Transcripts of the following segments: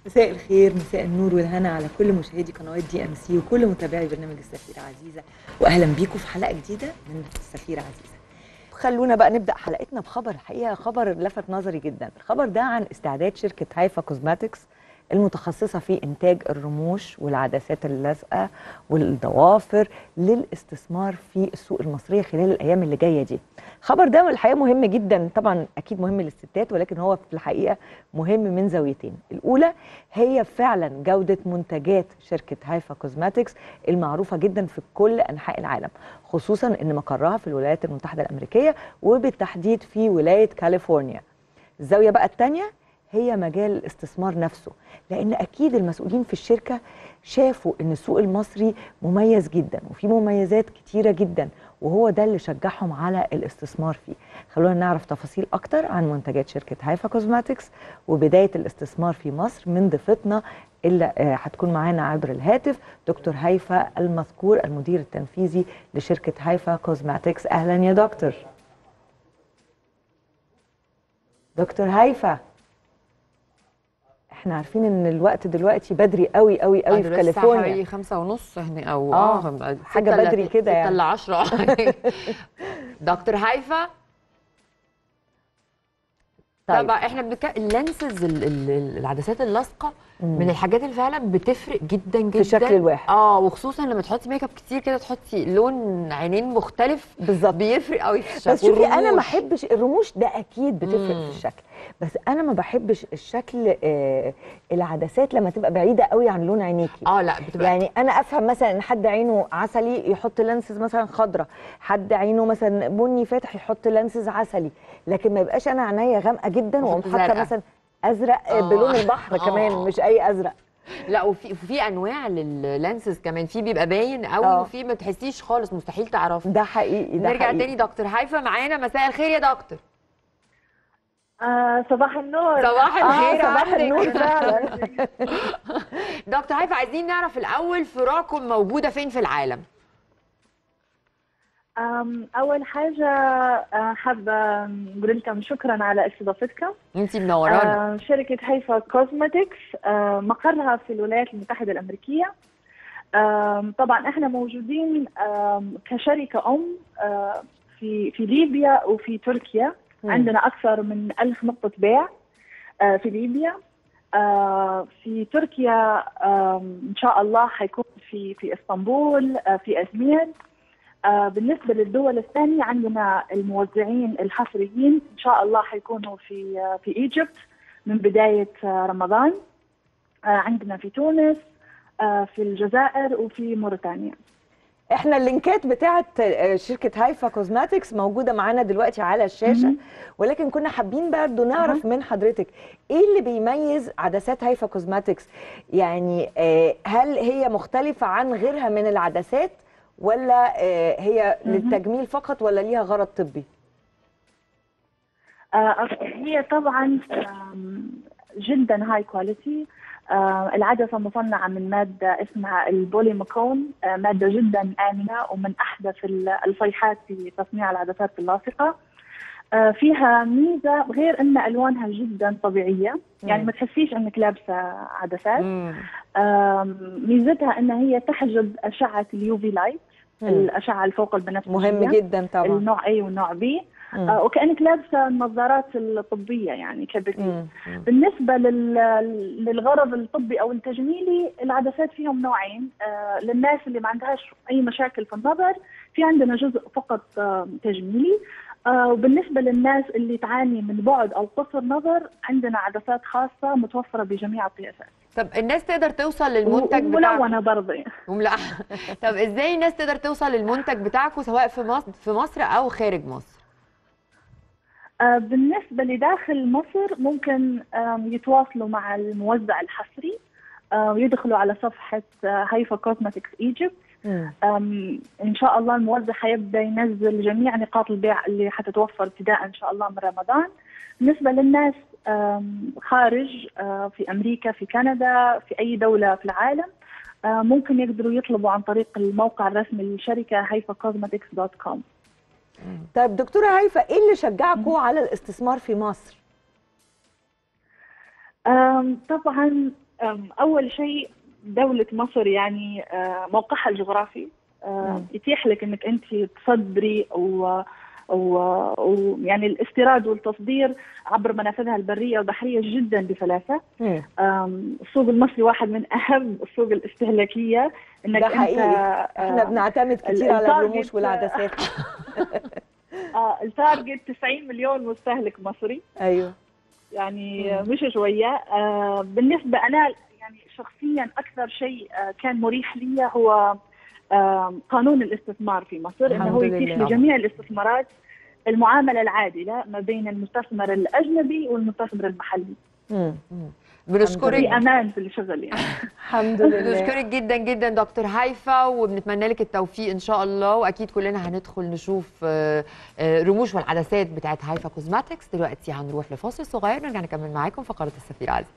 مساء الخير مساء النور والهنا على كل مشاهدي قنوات دي ام سي وكل متابعي برنامج السفيرة عزيزة واهلا بيكم في حلقة جديدة من السفيرة عزيزة خلونا بقى نبدا حلقتنا بخبر الحقيقه خبر لفت نظري جدا الخبر ده عن استعداد شركه هايفا كوزماتكس المتخصصه في انتاج الرموش والعدسات اللازقه والضوافر للاستثمار في السوق المصريه خلال الايام اللي جايه دي الخبر ده الحقيقه مهم جدا طبعا اكيد مهم للستات ولكن هو في الحقيقه مهم من زاويتين الاولى هي فعلا جوده منتجات شركه هايفا كوزماتكس المعروفه جدا في كل انحاء العالم خصوصا ان مقرها في الولايات المتحده الامريكيه وبالتحديد في ولايه كاليفورنيا الزاويه بقى الثانيه هي مجال الاستثمار نفسه لان اكيد المسؤولين في الشركه شافوا ان السوق المصري مميز جدا وفي مميزات كتيره جدا وهو ده اللي شجعهم على الاستثمار فيه خلونا نعرف تفاصيل اكتر عن منتجات شركه هايفا كوزماتكس وبدايه الاستثمار في مصر من ضيفتنا اللي هتكون معانا عبر الهاتف دكتور هايفا المذكور المدير التنفيذي لشركه هايفا كوزماتكس اهلا يا دكتور دكتور هايفا احنا عارفين ان الوقت دلوقتي بدري قوي قوي قوي في كاليفورنيا حوالي خمسة ونص هنا او آه، اه حاجة بدري كده يعني. يعني ل 10 دكتور هايفا طيب. طبعا احنا بنتكلم اللانسز ال- ال- ال- العدسات اللاصقه من الحاجات اللي فعلا بتفرق جدا جدا شكل الواحد. اه وخصوصا لما تحطي ميك اب كتير كده تحطي لون عينين مختلف بالظبط بيفرق قوي في الشكل بس شوفي انا ما والرموش. احبش الرموش ده اكيد بتفرق مم. في الشكل بس انا ما بحبش الشكل آه العدسات لما تبقى بعيده قوي عن لون عينيكي اه لا بتبقى يعني انا افهم مثلا ان حد عينه عسلي يحط لانسز مثلا خضراء حد عينه مثلا بني فاتح يحط لانسز عسلي لكن ما يبقاش انا عينيا غامقه جدا وأحط واقوم حاطه زرقاء. مثلا ازرق آه. آه. بلون البحر كمان آه. مش اي ازرق لا وفي في انواع لللانسز كمان في بيبقى باين قوي آه. وفي ما تحسيش خالص مستحيل تعرفي ده حقيقي ده نرجع حقيقي. تاني دكتور هايفا معانا مساء الخير يا دكتور آه صباح النور صباح اه الخير صباح عندك. النور فعلا دكتور هايفا عايزين نعرف الاول فروعكم موجوده فين في العالم آم، أول حاجة آه، حابة نقول لكم شكرا على استضافتكم انت منورانا آه، شركة هيفا كوزمتكس آه، مقرها في الولايات المتحدة الأمريكية آم، طبعا احنا موجودين آم، كشركة أم آه، في في ليبيا وفي تركيا مم. عندنا أكثر من ألف نقطة بيع آه، في ليبيا آه، في تركيا آم، إن شاء الله حيكون في في اسطنبول آه، في أزمير آه، بالنسبة للدول الثانية عندنا الموزعين الحصريين إن شاء الله حيكونوا في آه، في إيجيبت من بداية آه، رمضان آه، عندنا في تونس آه، في الجزائر وفي موريتانيا احنا اللينكات بتاعت آه، شركه هايفا كوزماتكس موجوده معانا دلوقتي على الشاشه مهم. ولكن كنا حابين برضه نعرف من حضرتك ايه اللي بيميز عدسات هايفا كوزماتكس يعني آه، هل هي مختلفه عن غيرها من العدسات ولا آه، هي مهم. للتجميل فقط ولا ليها غرض طبي آه، هي طبعا آم، جدا هاي كواليتي العدسة مصنعة من مادة اسمها البوليميكون آه، مادة جدا آمنة ومن أحدث ال- الصيحات في تصنيع العدسات اللاصقة آه، فيها ميزة غير أن ألوانها جدا طبيعية يعني مم. ما تحسيش أنك لابسة عدسات مم. آم، ميزتها أن هي تحجب أشعة اليو في لايت الأشعة الفوق البنفسجية مهم جدا طبعا النوع A والنوع B مم. آه، وكأنك لابسة النظارات الطبية يعني كبديل مم. مم. بالنسبة لل- للغرض الطبي أو التجميلي العدسات فيهم نوعين آه، للناس اللي ما عندهاش أي مشاكل في النظر في عندنا جزء فقط آه، تجميلي آه، وبالنسبة للناس اللي تعاني من بعد أو قصر نظر عندنا عدسات خاصة متوفرة بجميع القياسات طب الناس تقدر توصل للمنتج بتاعكم وملونة برضه وملا- طب ازاي الناس تقدر توصل للمنتج بتاعكم سواء في مصر في مصر او خارج مصر آه، بالنسبة لداخل مصر ممكن آم، يتواصلوا مع الموزع الحصري آه، ويدخلوا على صفحة هايفا كوزمتكس ايجيبت مم. ان شاء الله الموزع حيبدا ينزل جميع نقاط البيع اللي حتتوفر ابتداء ان شاء الله من رمضان بالنسبه للناس آم، خارج آه، في امريكا في كندا في اي دوله في العالم آه، ممكن يقدروا يطلبوا عن طريق الموقع الرسمي للشركه hyphacosmetics.com طيب دكتوره هايفا ايه اللي شجعكم على الاستثمار في مصر آم، طبعا أم، أول شيء دولة مصر يعني آه، موقعها الجغرافي آه، مم. يتيح لك إنك أنت تصدري أو أو أو يعني الاستيراد والتصدير عبر منافذها البرية والبحرية جدا بسلاسة مم. أم، السوق المصري واحد من أهم السوق الاستهلاكية إنك ده أنت حقيقي آه، احنا بنعتمد كتير على التارجت- الرموش والعدسات آه التارجت 90 مليون مستهلك مصري ايوه يعني آه، مش شوية آه بالنسبة أنا يعني شخصيا أكثر شيء آه كان مريح لي هو آه قانون الاستثمار في مصر إنه الحمد هو يتيح لله. لجميع الاستثمارات المعاملة العادلة ما بين المستثمر الأجنبي والمستثمر المحلي مم. في بنشكرك أمان في الشغل يعني الحمد لله بنشكرك جدا جدا دكتور هيفا وبنتمنى لك التوفيق ان شاء الله واكيد كلنا هندخل نشوف آه، آه، رموش والعدسات بتاعت هيفا كوزماتكس دلوقتي هنروح لفاصل صغير نرجع نكمل معاكم فقره السفير عزيز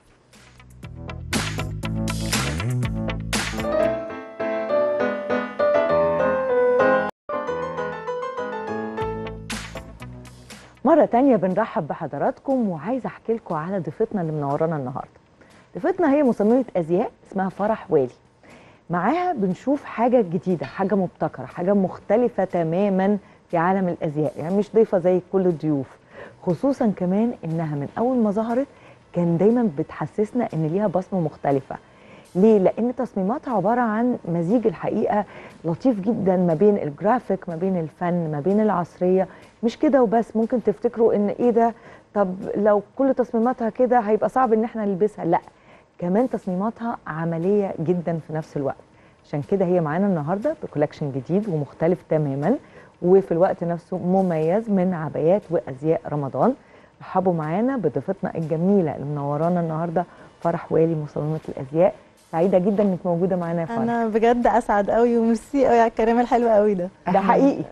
مرة تانية بنرحب بحضراتكم وعايزة أحكي لكم على ضيفتنا اللي منورانا النهاردة ضيفتنا هي مصممة أزياء اسمها فرح والي معاها بنشوف حاجة جديدة حاجة مبتكرة حاجة مختلفة تماما في عالم الأزياء يعني مش ضيفة زي كل الضيوف خصوصا كمان إنها من أول ما ظهرت كان دايما بتحسسنا إن ليها بصمة مختلفة ليه؟ لأن تصميماتها عبارة عن مزيج الحقيقة لطيف جدا ما بين الجرافيك ما بين الفن ما بين العصرية مش كده وبس ممكن تفتكروا ان ايه ده طب لو كل تصميماتها كده هيبقى صعب ان احنا نلبسها لا كمان تصميماتها عملية جدا في نفس الوقت عشان كده هي معانا النهارده بكولكشن جديد ومختلف تماما وفي الوقت نفسه مميز من عبايات وازياء رمضان رحبوا معانا بضيفتنا الجميله اللي منورانا النهارده فرح والي مصممه الازياء سعيده جدا انك موجوده معانا يا فرح انا بجد اسعد قوي وميرسي قوي على الكلام الحلو قوي ده ده حقيقي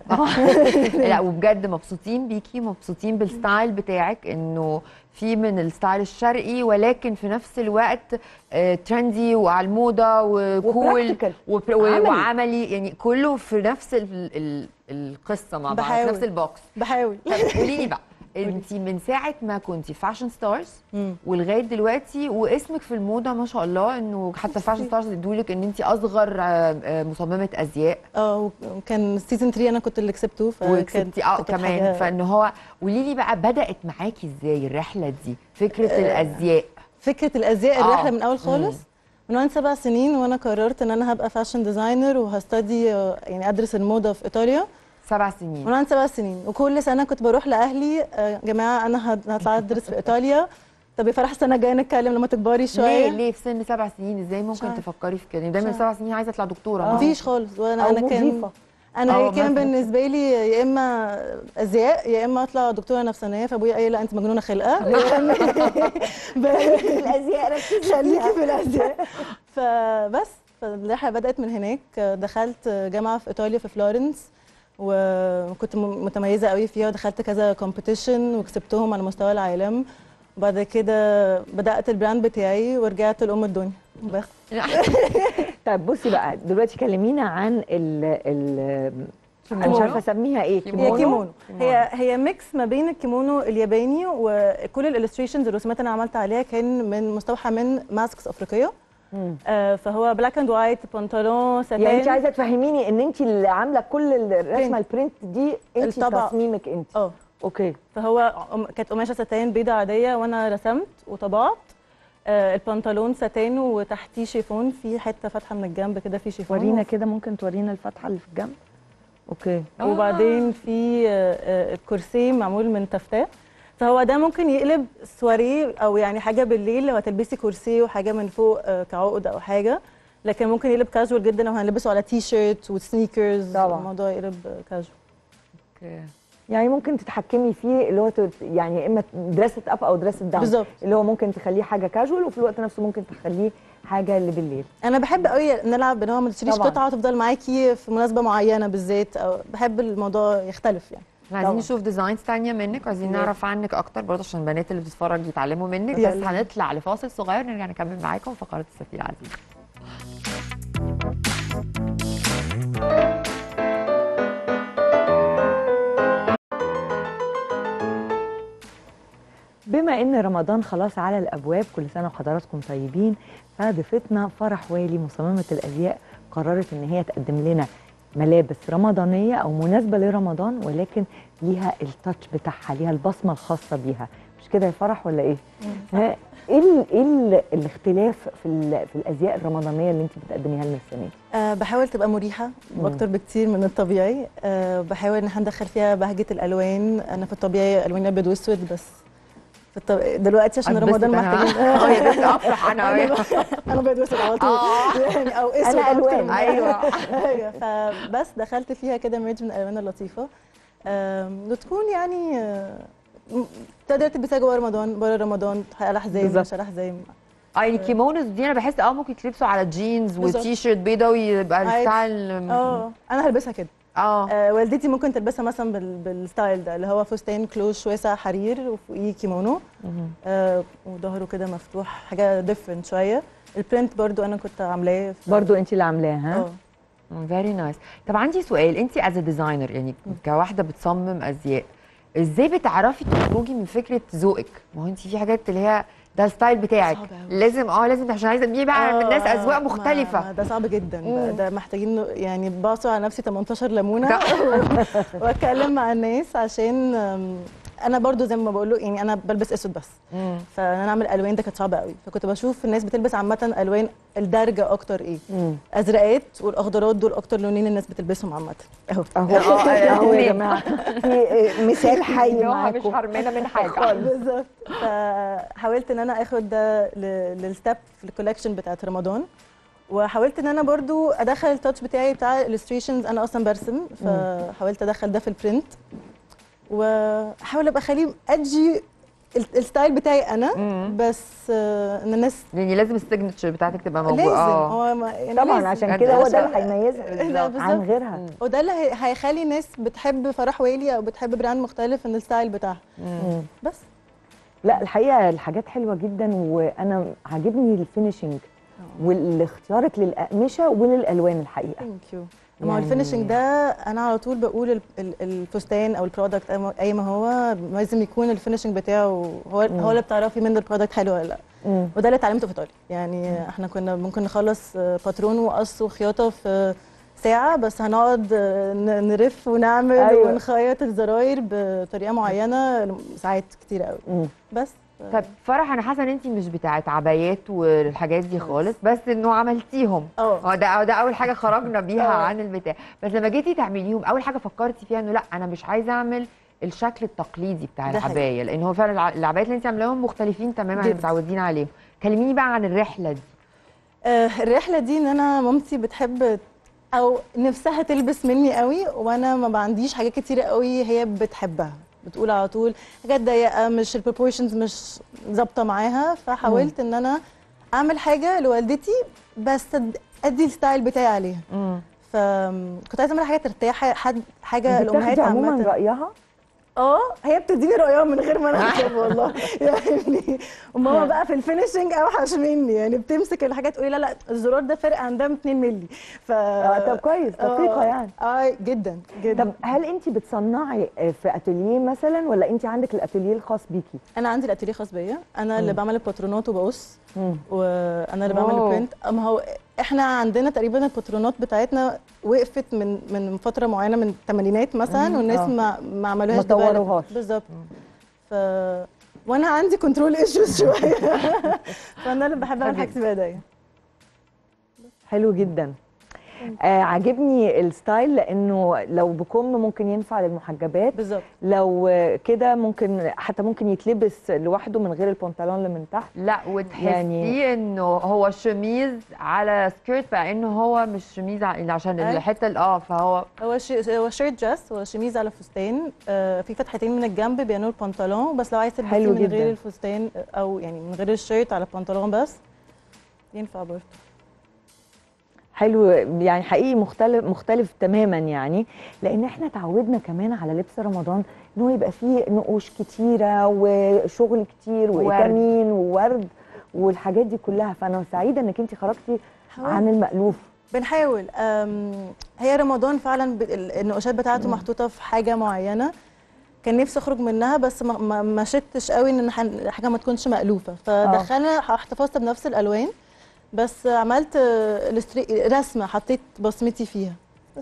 لا وبجد مبسوطين بيكي مبسوطين بالستايل بتاعك انه في من الستايل الشرقي ولكن في نفس الوقت آه، ترندي وعلى الموضه وكول وpractical. وبر- عملي. وعملي يعني كله في نفس ال ال القصه مع بعض في بحاول. نفس البوكس بحاول طب قولي لي بقى انت من ساعه ما كنتي فاشن ستارز مم. ولغايه دلوقتي واسمك في الموضه ما شاء الله انه حتى فاشن ستارز ادولك ان انت اصغر آه، آه، مصممه ازياء اه وكان سيزون 3 انا كنت اللي كسبته فكانت- وكسبتي اه كانت كمان حاجة- فان هو قولي لي بقى بدات معاكي ازاي الرحله دي فكره الازياء فكره الازياء آه. الرحله من اول خالص من وانا سبع سنين وانا قررت ان انا هبقى فاشن ديزاينر وهستدي آه، يعني ادرس الموضه في ايطاليا سبع سنين وانا عندي سبع سنين وكل سنه كنت بروح لاهلي آه، يا جماعه انا هد- هطلع ادرس في ايطاليا طب يا فرح السنه الجايه نتكلم لما تكبري شويه ليه ليه في سن سبع سنين ازاي ممكن عارفة. تفكري في كده دايما مش سبع سنين عايزه اطلع دكتوره آه. ما مفيش خالص وانا أو انا كان مضيفة. انا أو كان مثلاً. بالنسبه لي يا اما ازياء يا اما اطلع دكتوره نفسانيه فابويا قال لي لا انت مجنونه خلقه الازياء ركزي خليكي في الازياء فبس فالرحله بدات من هناك دخلت جامعه في ايطاليا في فلورنس وكنت م- متميزه قوي فيها ودخلت كذا كومبيتيشن وكسبتهم على مستوى العالم بعد كده بدات البراند بتاعي ورجعت لام الدنيا بس طيب بصي بقى دلوقتي كلمينا عن ال ال انا مش كيمونو. عارفه اسميها ايه كيمونو. هي كيمونو هي هي ميكس ما بين الكيمونو الياباني وكل الالستريشنز الرسومات اللي انا عملت عليها كان من مستوحى من ماسكس افريقيه مم. آه فهو بلاك اند وايت بنطلون ساتان يعني انت عايزه تفهميني ان انت اللي عامله كل الرسمه البرنت دي انت الطبع. تصميمك انت اه اوكي فهو قم- كانت قماشه ستان بيضه عاديه وانا رسمت وطبعت آه البنطلون ستان وتحتيه شيفون في حته فاتحه من الجنب كده في شيفون ورينا كده ممكن تورينا الفتحه اللي في الجنب اوكي وبعدين في آه، آه، الكرسي معمول من تفتاه فهو ده ممكن يقلب سواريه او يعني حاجه بالليل لو هتلبسي كرسي وحاجه من فوق آه، كعقد او حاجه لكن ممكن يقلب كاجوال جدا لو هنلبسه على تي شيرت وسنيكرز طبعاً. الموضوع يقلب كاجوال يعني ممكن تتحكمي فيه اللي هو تت- يعني يا اما دراسه اب او دراسه داون بالظبط. اللي هو ممكن تخليه حاجه كاجوال وفي الوقت نفسه ممكن تخليه حاجه اللي بالليل انا بحب قوي نلعب ان هو ما تشتريش طبعاً. قطعه تفضل معاكي في مناسبه معينه بالذات او بحب الموضوع يختلف يعني احنا عايزين طبعاً. نشوف ديزاينز تانية منك وعايزين يس. نعرف عنك اكتر برضه عشان البنات اللي بتتفرج يتعلموا منك بس يلا. هنطلع لفاصل صغير نرجع نكمل معاكم فقرة السفير عزيز بما ان رمضان خلاص على الابواب كل سنه وحضراتكم طيبين فضيفتنا فرح والي مصممه الازياء قررت ان هي تقدم لنا ملابس رمضانيه او مناسبه لرمضان ولكن ليها التاتش بتاعها ليها البصمه الخاصه بيها مش كده يا فرح ولا ايه؟ ها، ايه ال- ايه ال- الاختلاف في ال- في الازياء الرمضانيه اللي انت بتقدميها لنا السنه دي؟ أه بحاول تبقى مريحه واكتر بكتير من الطبيعي أه بحاول ان احنا ندخل فيها بهجه الالوان انا في الطبيعي الواني ابيض واسود بس في الطب... دلوقتي عشان أتبسط رمضان أنا. محتاجين اه يا بنت افرح انا انا انا ابيض واسود على طول آه. يعني او اسود أنا أكتر ألوان. من- أيوة. ايوه فبس دخلت فيها كده ميرج من الالوان اللطيفه أم، وتكون يعني أه، م- تقدر تلبسها جوه رمضان بره رمضان على حزام بالظبط. مش على حزام اه يعني الكيمونوز دي انا بحس اه ممكن تلبسوا على جينز بالظبط. وتي شيرت بيضه ويبقى عادي. الستايل اه انا هلبسها كده اه آه والدتي ممكن تلبسها مثلا بال... بالستايل ده اللي هو فستان كلوش واسع حرير وفوقيه كيمونو آه وظهره كده مفتوح حاجه ديفرنت شويه البرنت برضو انا كنت عاملاه ف- برضو انت اللي عاملاها ها؟ اه فيري نايس طب عندي سؤال انت از ديزاينر يعني كواحده بتصمم ازياء ازاي بتعرفي تخرجي من فكره ذوقك ما هو انت في حاجات اللي هي ده الستايل بتاعك صعب أوي. لازم اه لازم عشان عايزه تبيعي بقى من الناس آه، اذواق ما- مختلفه ما ده صعب جدا بقى مم. ده محتاجين ن- يعني بعصر على نفسي 18 ليمونه واتكلم مع الناس عشان آم، انا برضو زي ما بقول له يعني انا بلبس اسود بس مم. فان انا اعمل الوان ده كانت صعبه قوي فكنت بشوف الناس بتلبس عامه الوان الدارجه اكتر ايه مم. ازرقات والاخضرات دول اكتر لونين الناس بتلبسهم عامه اهو اهو آه، اهو يا مين؟ جماعه في مثال حي يوها مش معاكم حرمانه من حاجه بالظبط فحاولت ان انا اخد ده ل- للستep في الكولكشن بتاعت رمضان وحاولت ان انا برضو ادخل التاتش بتاعي بتاع illustrations انا اصلا برسم فحاولت ادخل ده في البرنت واحاول ابقى اخليه ادجي ال- الستايل بتاعي انا مم. بس آه، ان الناس يعني لازم السيجنتشر بتاعتك تبقى موجوده لازم اه هو ما يعني طبعا لازم. عشان بجد كده هو ده عشان- اللي هيميزها لا، عن بالظبط. غيرها وده اللي هي- هيخلي ناس بتحب فرح ويلي او بتحب براند مختلف ان الستايل بتاعها مم. بس لا الحقيقه الحاجات حلوه جدا وانا عاجبني الفينشنج والاختيارك للاقمشه وللالوان الحقيقه ثانك يو ما هو يعني- الفينشنج ده انا على طول بقول ال- ال- الفستان او البرودكت أي ما- اي ما هو لازم يكون الفينشنج بتاعه هو مم. هو اللي بتعرفي منه البرودكت حلو ولا لا مم. وده اللي اتعلمته في ايطاليا يعني احنا كنا ممكن نخلص آه، باترون وقص وخياطه في ساعه بس هنقعد آه، ن- نرف ونعمل أيوة. أيوة. ونخيط الزراير بطريقه معينه ساعات كتير قوي مم. بس طب فرح انا حاسه ان انت مش بتاعت عبايات والحاجات دي خالص بس انه عملتيهم اه اه ده ده اول حاجه خرجنا بيها آه. عن البتاع بس لما جيتي تعمليهم اول حاجه فكرتي فيها انه لا انا مش عايزه اعمل الشكل التقليدي بتاع ده حقيقي. العبايه لان هو فعلا الع- العبايات اللي انت عاملاهم مختلفين تماما عن اللي جدا. متعودين عليهم كلميني بقى عن الرحله دي آه، الرحله دي ان انا مامتي بتحب او نفسها تلبس مني قوي وانا ما عنديش حاجات كتيره قوي هي بتحبها بتقول على طول حاجات ضيقه مش البروبورشنز مش ظابطه معاها فحاولت ان انا اعمل حاجه لوالدتي بس أد- ادي الستايل بتاعي عليها فكنت عايزه اعمل حاجه ترتاح حد حاجه انت الامهات بتاخدي عموما عامه رايها اه هي بتديني رايها من غير ما انا اكتب والله يعني وماما بقى في الفينشنج اوحش مني يعني بتمسك الحاجات تقولي لا لا الزرار ده فرق عندها 2 مللي ف آه، طب كويس دقيقه آه، يعني اه جدا جدا طب هل انت بتصنعي في اتelier مثلا ولا انت عندك الاتelier الخاص بيكي انا عندي الاتيليه خاص بيا انا اللي مم. بعمل الباترونات وبقص مم. وانا اللي بعمل واو. البرنت اما هو احنا عندنا تقريبا الباترونات بتاعتنا وقفت من من فتره معينه من الثمانينات مثلا مم. والناس آه. ما ما عملوهاش ما develop. طوروهاش. بالظبط ف وانا عندي كنترول ايشوز شويه فانا اللي بحب اعمل حلو. حاجتي بايديا حلو جدا آه عاجبني الستايل لانه لو بكم ممكن ينفع للمحجبات بالظبط لو آه، كده ممكن حتى ممكن يتلبس لوحده من غير البنطلون اللي من تحت لا وتحسيه يعني- يعني انه هو شميز على سكيرت بقى انه هو مش شميز ع- عشان أي. الحته ال- اه فهو هو شي... هو شيرت جاس هو شميز على فستان آه في فتحتين من الجنب بيعملوا البنطلون بس لو عايز تلبسيه حلو من جداً. غير الفستان او يعني من غير الشيرت على البنطلون بس ينفع برضه حلو يعني حقيقي مختلف مختلف تماما يعني لان احنا تعودنا كمان على لبس رمضان ان هو يبقى فيه نقوش كتيره وشغل كتير ورد. وإتامين وورد والحاجات دي كلها فانا سعيده انك انت خرجتي عن المألوف بنحاول أم، هي رمضان فعلا ب- ال- النقاشات بتاعته محطوطه في حاجه معينه كان نفسي اخرج منها بس ما, ما, ما شدتش قوي ان ح- حاجه ما تكونش مألوفه فدخلنا احتفظت بنفس الالوان بس عملت آه، الستري- رسمه حطيت بصمتي فيها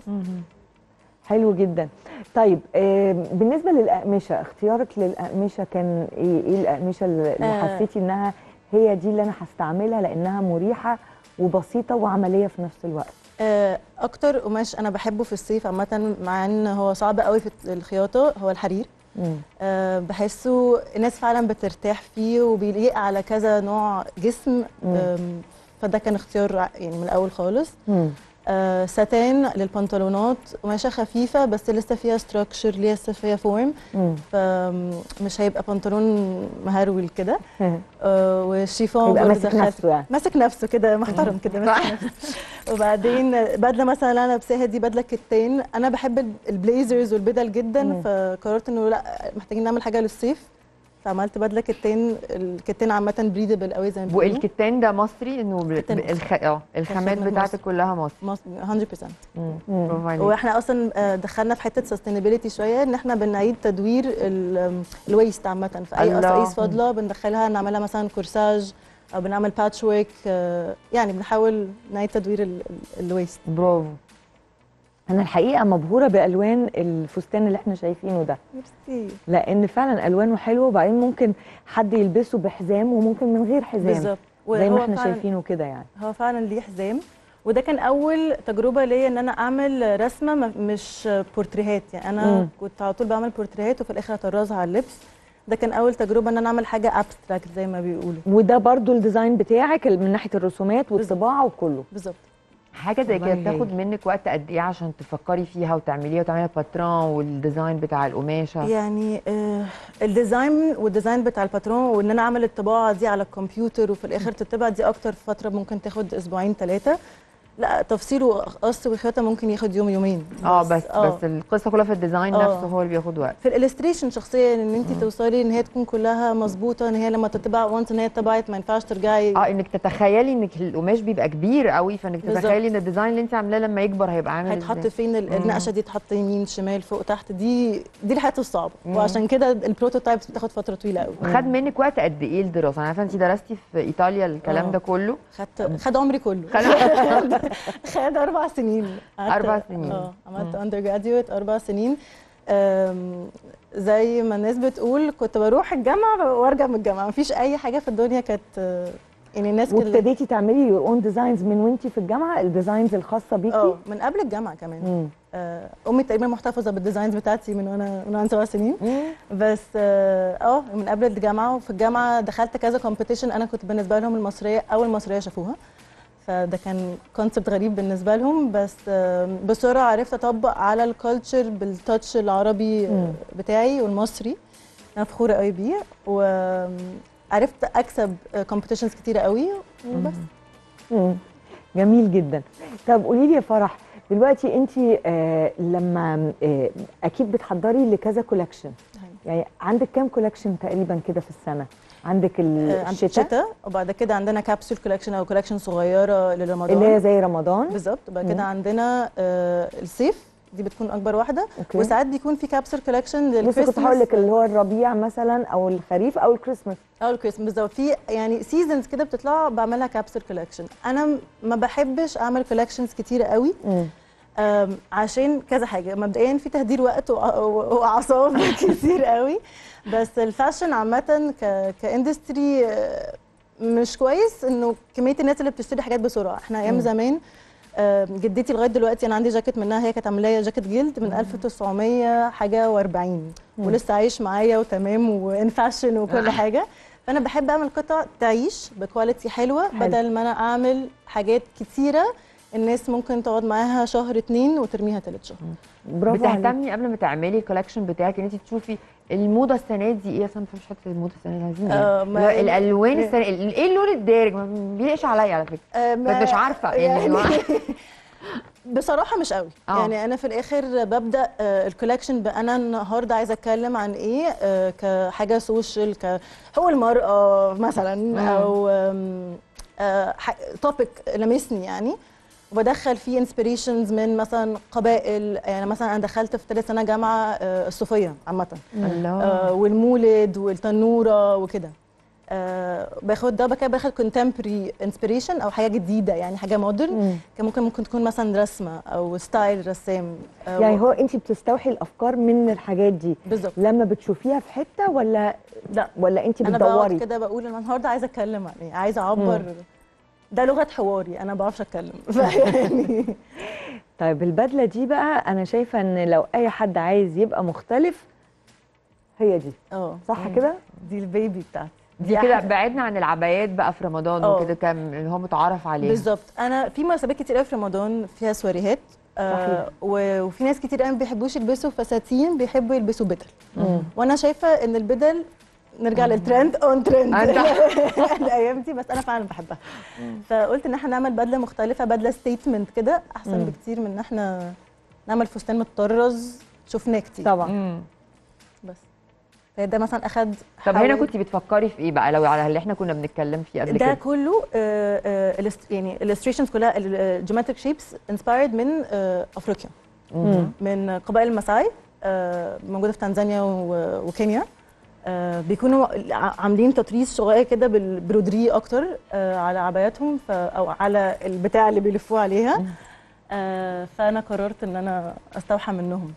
حلو جدا طيب آه، بالنسبه للاقمشه اختيارك للاقمشه كان ايه ايه الاقمشه اللي اللي آه. حسيتي انها هي دي اللي انا هستعملها لانها مريحه وبسيطه وعمليه في نفس الوقت آه، اكتر قماش انا بحبه في الصيف عامه مع ان هو صعب قوي في الخياطه هو الحرير مم. آه، بحسه الناس فعلا بترتاح فيه وبيليق على كذا نوع جسم مم. آم، فده كان اختيار ع- يعني من الاول خالص مم. آه، ساتان للبنطلونات قماشه خفيفه بس لسه فيها ستراكشر لسه فيها فورم مم. فمش هيبقى بنطلون مهرول كده آه، والشيفون يبقى برضه ماسك دخلت- نفسه يعني ماسك نفسه كده محترم كده ماسك نفسه وبعدين بدله مثلا اللي انا لابساها دي بدله كتان انا بحب ال- البليزرز والبدل جدا مم. فقررت انه لا محتاجين نعمل حاجه للصيف فعملت بدله كتان الكتان عامه بريدبل قوي زي ما بيقولوا والكتان ده مصري انه ب- كتان ب- الخ... اه الخامات الخامات بتاعتك مصري. كلها مصري مصر 100% مم. مم. برافو عليك واحنا اصلا آه، دخلنا في حته سستينابيلتي شويه ان احنا بنعيد تدوير ال- الويست عامه في اي الله. قصايص فاضله بندخلها نعملها مثلا كورساج او بنعمل باتش ورك يعني بنحاول نعيد تدوير ال- ال- الويست برافو انا الحقيقه مبهوره بالوان الفستان اللي احنا شايفينه ده ميرسي لان فعلا الوانه حلوه وبعدين ممكن حد يلبسه بحزام وممكن من غير حزام بالظبط زي ما وهو احنا فعلاً- شايفينه كده يعني هو فعلا ليه حزام وده كان اول تجربه ليا ان انا اعمل رسمه م- مش بورتريهات يعني انا مم. م. كنت على طول بعمل بورتريهات وفي الاخر اطرزها على اللبس ده كان اول تجربه ان انا اعمل حاجه ابستراكت زي ما بيقولوا وده برضو الديزاين بتاعك من ناحيه الرسومات والطباعه وكله بالظبط حاجه زي كده والله بتاخد منك وقت قد ايه عشان تفكري فيها وتعمليها وتعملي باترون والديزاين بتاع القماشه يعني آه الديزاين والديزاين بتاع الباترون وان انا اعمل الطباعه دي على الكمبيوتر وفي الاخر تطبع دي اكتر فتره ممكن تاخد اسبوعين ثلاثه لا تفصيل وقص وخياطه ممكن ياخد يوم يومين اه بس آه. بس القصه كلها في الديزاين آه. نفسه هو اللي بياخد وقت في الالستريشن شخصيا ان انت توصلي ان هي تكون كلها مظبوطه ان هي لما تطبع وانس ان هي اتطبعت ما ينفعش ترجعي اه انك تتخيلي انك القماش بيبقى كبير قوي فانك بالظبط. تتخيلي ان الديزاين اللي انت عاملاه لما يكبر هيبقى عامل هيتحط ازاي فين ال- النقشه دي تحط يمين شمال فوق تحت دي دي الحاجات الصعبه مم. وعشان كده البروتوتايبس بتاخد فتره طويله قوي خد منك وقت قد ايه الدراسه انا عارفه انت درستي في ايطاليا الكلام آه. ده كله خدت خد عمري كله خد اربع سنين قعدت- أربع سنين. اه عملت اندر جراديويت اربع سنين أم، زي ما الناس بتقول كنت بروح الجامعه وارجع من الجامعه مفيش اي حاجه في الدنيا كانت آه، يعني الناس كده وابتديتي تعملي يور اون ديزاينز من وانتي في الجامعه الديزاينز الخاصه بيكي اه من قبل الجامعه كمان مم. آه، امي تقريبا محتفظه بالديزاينز بتاعتي من وانا من وانا سبع سنين مم. بس اه آه، من قبل الجامعه وفي الجامعه دخلت كذا كومبيتيشن انا كنت بالنسبه لهم المصريه اول مصريه شافوها فده كان كونسبت غريب بالنسبه لهم بس آه، بسرعه عرفت اطبق على الكالتشر بالتاتش العربي آه، مم. بتاعي والمصري انا فخوره قوي بيه وعرفت اكسب كومبيتيشنز كتيره قوي وبس مم. جميل جدا طب قولي لي يا فرح دلوقتي انت آه لما آه اكيد بتحضري لكذا كولكشن يعني عندك كام كولكشن تقريبا كده في السنه عندك ال- آه، عند الشتاء الشتاء وبعد كده عندنا كابسول كولكشن او كولكشن صغيره لرمضان اللي هي زي رمضان بالظبط وبعد مم. كده عندنا آه الصيف دي بتكون اكبر واحده اوكي وساعات بيكون في كابسول كولكشن بصي للكريسماس كنت هقول لك اللي هو الربيع مثلا او الخريف او الكريسماس او الكريسماس بالظبط في يعني سيزونز كده بتطلع بعملها كابسول كولكشن انا م- ما بحبش اعمل كولكشنز كتيره قوي مم. آم، عشان كذا حاجه مبدئيا في تهدير وقت وأ- و- واعصاب كتير قوي بس الفاشن عامه ك... كاندستري آه، مش كويس انه كميه الناس اللي بتشتري حاجات بسرعه احنا ايام مم. زمان آه، جدتي لغايه دلوقتي انا عندي جاكيت منها هي كانت عامله لي جاكيت جلد من 1900 حاجه و40 مم. ولسه عايش معايا وتمام وان فاشن وكل حاجه فانا بحب اعمل قطع تعيش بكواليتي حلوه حلو. بدل ما انا اعمل حاجات كتيره الناس ممكن تقعد معاها شهر اتنين وترميها تالت شهر برافو عليك بتهتمي قبل ما تعملي الكولكشن بتاعك ان انت تشوفي الموضه السنه دي ايه اصلا مش حته الموضه السنه دي عايزين آه، ايه ما- لا، الالوان السنه ايه اللون الدارج ما بيليقش عليا على فكره آه، ما- بس مش عارفه يعني, بصراحه مش قوي آه. يعني انا في الاخر ببدا آه، الكولكشن بقى انا النهارده عايزه اتكلم عن ايه آه، كحاجه سوشيال كهو المراه مثلا مم. او توبيك لمسني يعني وبدخل فيه انسبيريشنز من مثلا قبائل يعني مثلا انا دخلت في ثالث سنه جامعه آه، الصوفيه عامه الله آه، والمولد والتنوره وكده آه باخد ده بقى باخد كونتمبري انسبيريشن او حاجه جديده يعني حاجه مودرن مم. كان ممكن ممكن تكون مثلا رسمه او ستايل رسام آه، يعني و- هو انت بتستوحي الافكار من الحاجات دي بالظبط لما بتشوفيها في حته ولا لا ولا انت انا بقعد بتدوري كده بقول انا النهارده عايزه اتكلم عن ايه عايزه اعبر ده لغه حواري انا ما بعرفش اتكلم يعني طيب البدله دي بقى انا شايفه ان لو اي حد عايز يبقى مختلف هي دي اه صح كده دي البيبي بتاعتي دي كده بعدنا عن العبايات بقى في رمضان اه. وكده كان اللي هو متعارف عليه بالظبط انا في مناسبات كتير قوي في رمضان فيها سواريهات آه صحيح. و- وفي ناس كتير قوي ما بيحبوش يلبسوا فساتين بيحبوا يلبسوا بدل مم. وانا شايفه ان البدل نرجع للترند اون ترند أنت- الايام دي بس انا فعلا بحبها فقلت ان احنا نعمل بدله مختلفه بدله ستيتمنت كده احسن مم. بكتير من ان احنا نعمل فستان متطرز شفناه كتير طبعا مم. بس فده مثلا اخد طب هنا حوالي- كنت بتفكري في ايه بقى لو على اللي احنا كنا بنتكلم فيه قبل ده كده كله آه، آه، illust- يعني illustrations كلها الجيومتريك شيبس انسبايرد من آه، افريقيا مم. من قبائل الماساي آه، موجوده في تنزانيا و- وكينيا آه، بيكونوا ع- عاملين تطريز صغير كده بالبرودري اكتر آه، على عباياتهم ف- او على البتاع اللي بيلفوه عليها آه، فانا قررت ان انا استوحى منهم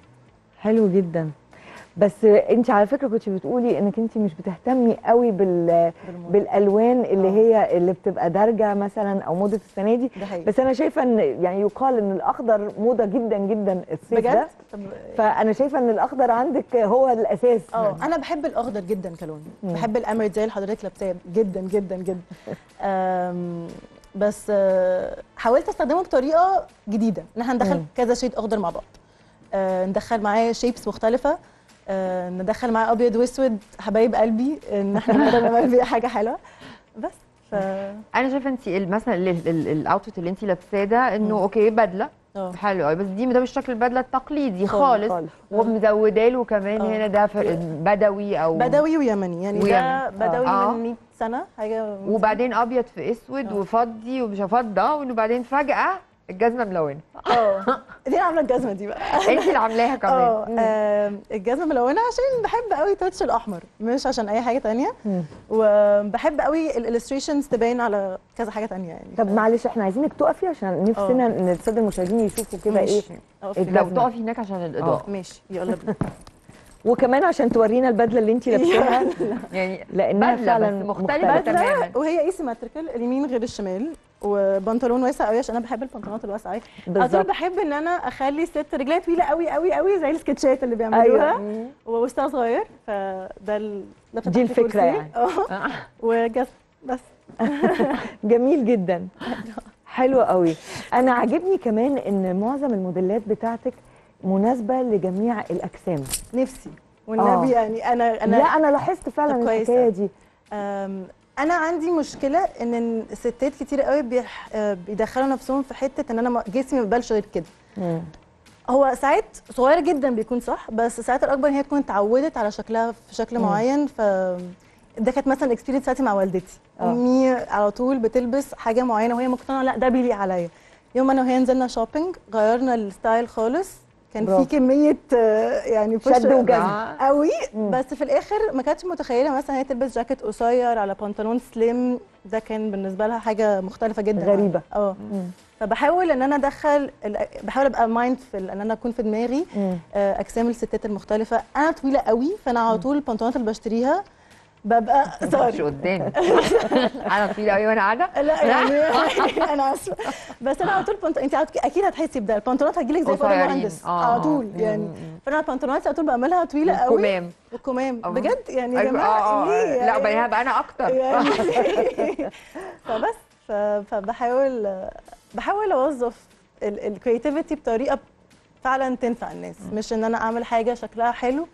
حلو جدا بس انت على فكره كنت بتقولي انك انت مش بتهتمي قوي بال بالموضوع. بالالوان اللي آه. هي اللي بتبقى دارجه مثلا او موضه السنه دي ده حقيقي بس انا شايفه ان يعني يقال ان الاخضر موضه جدا جدا الصيف بجد ده طب فانا شايفه ان الاخضر عندك هو الاساس اه انا بحب الاخضر جدا كلون مم. بحب الامريد زي اللي حضرتك لابساه جدا جدا جدا أم، بس آه، حاولت استخدمه بطريقه جديده ان احنا ندخل مم. كذا شيد اخضر مع بعض آه، ندخل معاه شيبس مختلفه آه، ندخل معاه ابيض واسود حبايب قلبي ان احنا نقدر نعمل بيها حاجه حلوه بس ف انا شايفه انت مثلا الاوتفيت اللي انت لابساه ده انه مم. اوكي بدله اه حلو قوي بس دي ده مش شكل البدله التقليدي خالص، خالص, خالص. ومزوده له كمان آه. هنا ده فرق بدوي او بدوي ويمني يعني ده ويمني. بدوي آه. من 100 سنه حاجه من وبعدين ابيض في اسود آه. وفضي ومش فضه وبعدين فجاه الجزمه ملونه اه دي انا عامله الجزمه دي بقى انت اللي عاملاها كمان اه آم، الجزمه ملونه عشان بحب قوي تاتش الاحمر مش عشان اي حاجه تانية مم. وبحب قوي الالستريشنز تبين على كذا حاجه تانية يعني طب معلش احنا عايزينك تقفي عشان نفسنا ان الساده المشاهدين يشوفوا كده ايه ماشي. أقف الجزمة. لو تقفي هناك عشان الاضاءه ماشي يلا بينا وكمان عشان تورينا البدله اللي انت لابساها يعني لانها بدلة فعلا بس مختلفة مختلفة. تماما وهي اي سيمتريكال اليمين غير الشمال وبنطلون واسع قوي عشان انا بحب البنطلونات الواسعه قوي على طول بالظبط بحب ان انا اخلي الست رجليها طويله قوي قوي قوي زي السكتشات اللي بيعملوها ايوه ووسطها صغير فده ال... ده فتحت دي الفكرة كرسي. يعني. اه وجزم بس جميل جدا حلو قوي انا عاجبني كمان ان معظم الموديلات بتاعتك مناسبه لجميع الاجسام نفسي والنبي آه. يعني انا انا لا انا لاحظت فعلا طب كويسة. الحكايه دي أم، انا عندي مشكله ان الستات كتير قوي بيح... آه، بيدخلوا نفسهم في حته ان انا ما- جسمي ما بيقبلش غير كده مم. هو ساعات صغيره جدا بيكون صح بس ساعات الاكبر هي تكون اتعودت على شكلها في شكل مم. معين ف ده كانت مثلا الاكسبيرينس بتاعتي مع والدتي آه. امي على طول بتلبس حاجه معينه وهي مقتنعه لا ده بيليق عليا يوم انا وهي نزلنا شوبينج غيرنا الستايل خالص كان برافو. في كميه آه، يعني push شد وجذب آه. قوي مم. بس في الاخر ما كانتش متخيله مثلا هي تلبس جاكيت قصير على بنطلون سليم ده كان بالنسبه لها حاجه مختلفه جدا غريبة. اه مم. فبحاول ان انا ادخل ال- بحاول ابقى مايندفul ان انا اكون في دماغي مم. آه، اجسام الستات المختلفه انا طويله قوي فانا على طول البنطلونات اللي بشتريها ببقى مش سوري قدامي انا طويله قوي وانا قاعده لا يعني انا اسفه بس انا على طول بنط... انت عاد- اكيد هتحسي بده البنطلونات هتجيلك زي فوق قصيرين. المهندس آه، على آه. طول يعني فانا البنطلونات على طول بعملها طويله قوي كمام والكمام آه. بجد يعني يا أيوة، جماعه آه، آه. ليه لا يعني؟ وبعدين هبقى انا اكتر يعني فبس ف- فبحاول بحاول اوظف الكرياتيفيتي بطريقه فعلا تنفع الناس مش ان انا اعمل حاجه شكلها حلو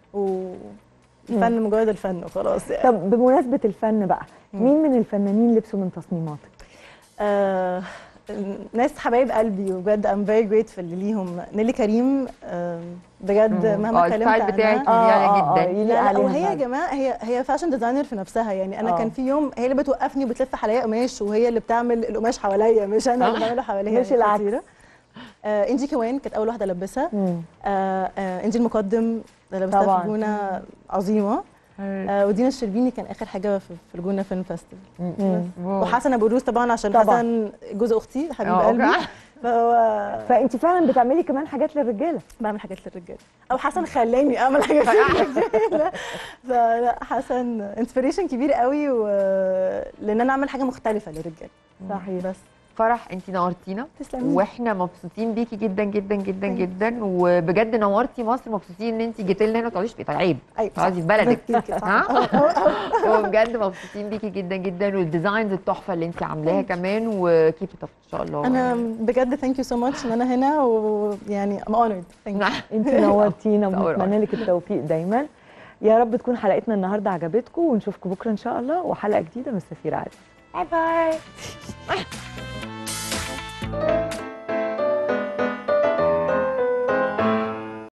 والفن مجرد الفن وخلاص يعني طب بمناسبه الفن بقى مم. مين من الفنانين لبسوا من تصميماتك آه ناس حبايب قلبي وبجد ام فيري جريتفul ليهم نيلي كريم آم، بجد مم. مهما اه اتكلمت الستايل بتاعك عنها يعني جدا يليق لا لا عليها وهي يا فعلا. جماعه هي هي فاشن ديزاينر في نفسها يعني انا آه. كان في يوم هي اللي بتوقفني وبتلف حواليا قماش وهي اللي بتعمل القماش حواليا مش انا اللي صح. بعمله حواليها مش العكس. خطيرة. آه انجي كوان كانت اول واحده البسها مم. آه آه انجي المقدم اللي لبستها طبعاً. في جونه عظيمه آه ودينا الشربيني كان اخر حاجه في, في الجونه فيلم فيستيفال مم. وحسن ابو الروس طبعا عشان طبعاً. حسن جوز اختي حبيب اه، قلبي أوكي. فهو فانت فعلا بتعملي كمان حاجات للرجاله بعمل حاجات للرجاله او حسن خلاني اعمل حاجات للرجاله فلا حسن انسبيريشن كبير قوي و... لان انا اعمل حاجه مختلفه للرجاله صحيح بس فرح انت نورتينا تسلمي واحنا مبسوطين بيكي جدا جدا جدا Thank you. جدا وبجد نورتي مصر مبسوطين ان انت جيتي لنا هنا ما تقعديش في ايطاليا عيب ايوه تقعدي في بلدك كده كده، صح. ها وبجد مبسوطين بيكي جدا جدا والديزاينز التحفه اللي انت عاملاها كمان وكيب ات ان شاء الله انا بجد ثانك يو سو ماتش ان انا هنا ويعني ام اونرد ثانك يو انت نورتينا نور. ونتمنى لك التوفيق دايما يا رب تكون حلقتنا النهارده عجبتكم ونشوفكم بكره ان شاء الله وحلقه جديده من السفيره عزيز باي باي